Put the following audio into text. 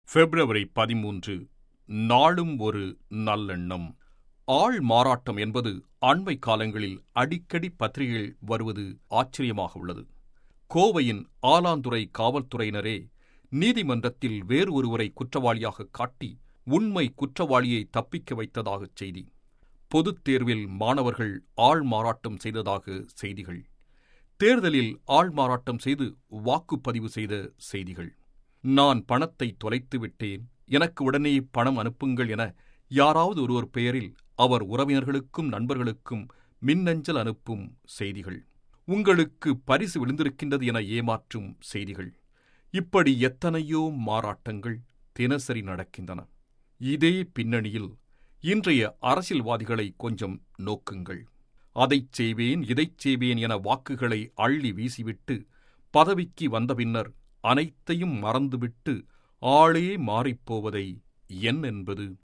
பிப்ரவரி பதிமூன்று நாளும் ஒரு நல்லெண்ணம் ஆள் மாறாட்டம் என்பது அண்மை காலங்களில் அடிக்கடி பத்திரிகையில் வருவது ஆச்சரியமாக உள்ளது கோவையின் ஆலாந்துறை காவல்துறையினரே நீதிமன்றத்தில் வேறு ஒருவரை குற்றவாளியாக காட்டி உண்மை குற்றவாளியை தப்பிக்க வைத்ததாக செய்தி பொதுத் தேர்வில் மாணவர்கள் ஆள் மாறாட்டம் செய்ததாக செய்திகள் தேர்தலில் ஆள் மாறாட்டம் செய்து வாக்குப்பதிவு செய்த செய்திகள் நான் பணத்தை தொலைத்து விட்டேன் எனக்கு உடனே பணம் அனுப்புங்கள் என யாராவது ஒருவர் பெயரில் அவர் உறவினர்களுக்கும் நண்பர்களுக்கும் மின்னஞ்சல் அனுப்பும் செய்திகள் உங்களுக்கு பரிசு விழுந்திருக்கின்றது என ஏமாற்றும் செய்திகள் இப்படி எத்தனையோ மாறாட்டங்கள் தினசரி நடக்கின்றன இதே பின்னணியில் இன்றைய அரசியல்வாதிகளை கொஞ்சம் நோக்குங்கள் அதைச் செய்வேன் இதைச் செய்வேன் என வாக்குகளை அள்ளி வீசிவிட்டு பதவிக்கு வந்த பின்னர் அனைத்தையும் மறந்துவிட்டு ஆளே மாறிப்போவதை என் என்பது